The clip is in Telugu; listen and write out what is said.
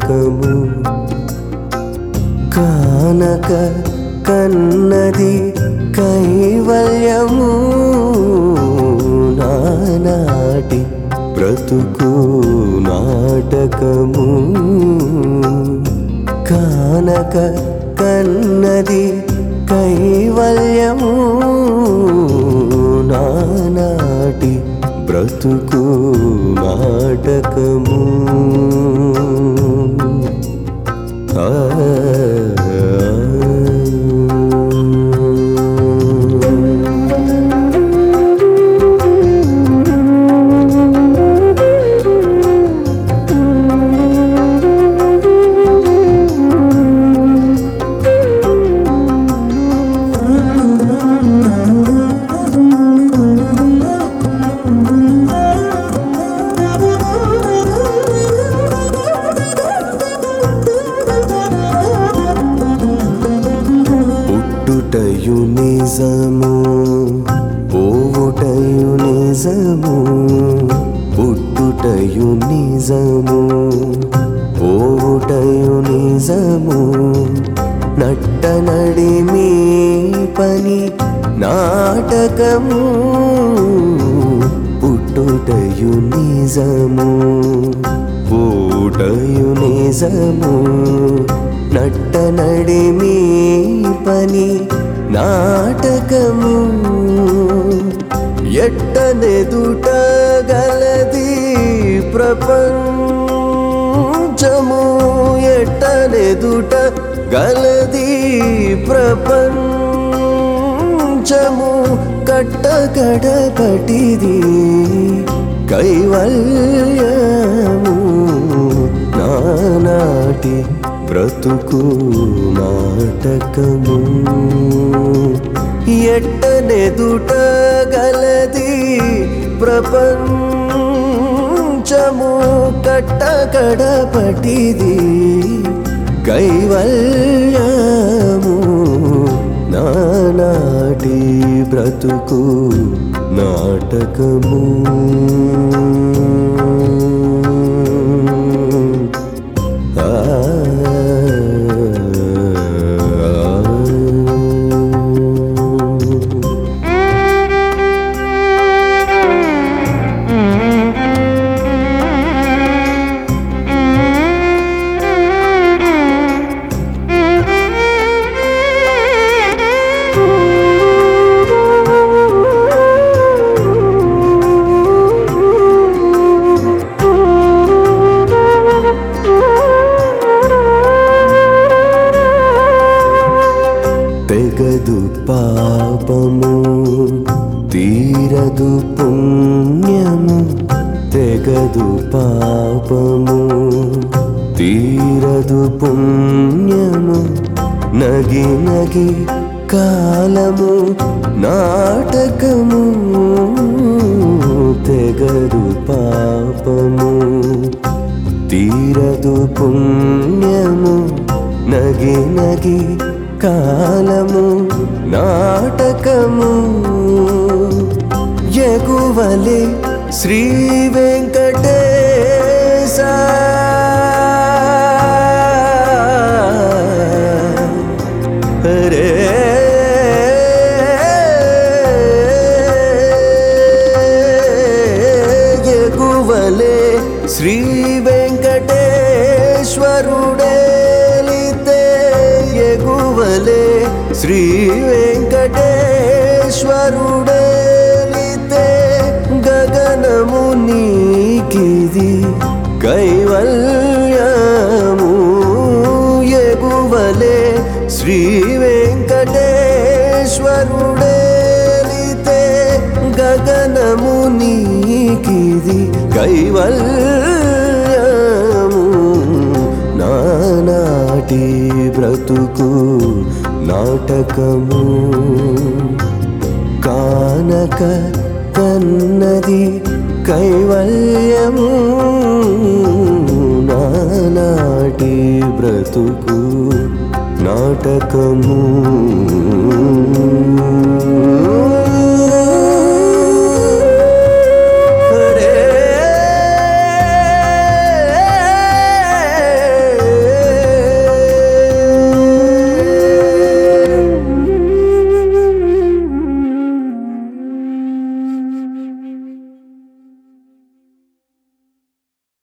నాటకము కానక కన్నది కైవల్యము నానాటి బ్రతుకు నాటకము కానక కన్నది కైవల్యము నానాటి బ్రతుకు నాటకము ఆ పుట్టుటయు నిజము పోవుటయు నిజము పుట్టుటయు నిజము పోవుటయు నిజము నట్ట నడిమి పని నాటకము పుట్టుటయు నిజము పోవుటయు నిజము నట్ట నడిమి పని నాటకము ఎట్టనెదుట గలది ప్రపంచము ఎట్టనెదుట గలది ప్రపంచము కట్టకడపటిది కైవల్యము నానాటి బ్రతుకు నాటకము ఎట్టనెదుట గలది ప్రపంచము కట్టకడపటిది కైవల్యము నానాటి బ్రతుకు నాటకము ఆ తెగదు పాపము తీరదు పుణ్యము తెగదు పాపము తీరదు పుణ్యము నగి నగి కాలము నాటకము తెగదు పాపము తీరదు పుణ్యము నగి నగి కాలము నాటకము ఎగువలే శ్రీ వెంకటేశ రే ఎగువలే శ్రీ వెంకటేశ్వరుడేలితే ఎగువలే శ్రీ వెంకటేశ్వరుడేలితే గగనము నీకిది కైవల్యము ఎగువలే శ్రీ వెంకటేశ్వరుడేలితే గగనము నీకిది కైవల్యము నానాటి బ్రతుకు నాటకము కానక కన్నది కైవల్యము నానాటి బ్రతుకు నాటకము